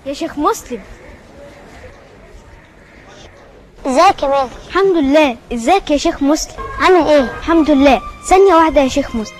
يا شيخ مسلم ازيك يا مالك الحمد لله ازيك يا شيخ مسلم عامل ايه الحمد لله ثانية واحدة يا شيخ مسلم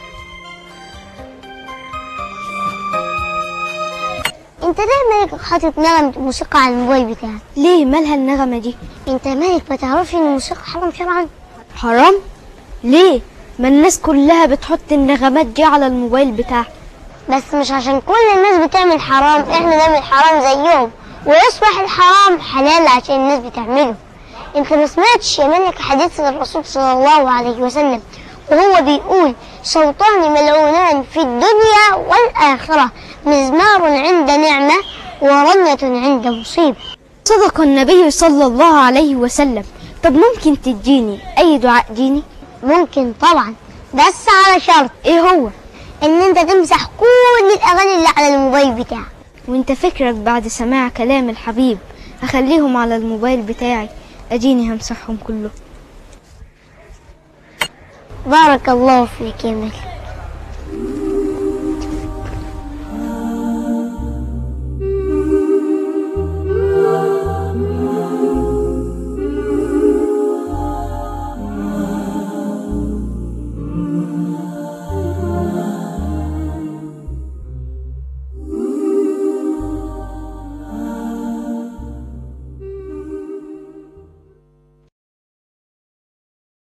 انت ليه مالك حاطط نغمة موسيقى على الموبايل بتاعك ليه مالها النغمة دي انت مالك ما تعرفش ان الموسيقى حرام شرعا حرام ليه ما الناس كلها بتحط النغمات دي على الموبايل بتاعها بس مش عشان كل الناس بتعمل حرام احنا نعمل حرام زيهم ويصبح الحرام حلال عشان الناس بتعمله انت ما سمعتش يا مالك حديث الرسول صلى الله عليه وسلم وهو بيقول صوتان ملعونان في الدنيا والآخرة مزمار عند نعمة ورنة عند مصيبة صدق النبي صلى الله عليه وسلم طب ممكن تديني أي دعاء ديني ممكن طبعا بس على شرط ايه هو ان انت تمسح كل الاغاني اللي على الموبايل بتاعك وانت فكرك بعد سماع كلام الحبيب هخليهم على الموبايل بتاعي اديني همسحهم كله بارك الله فيك يا ملك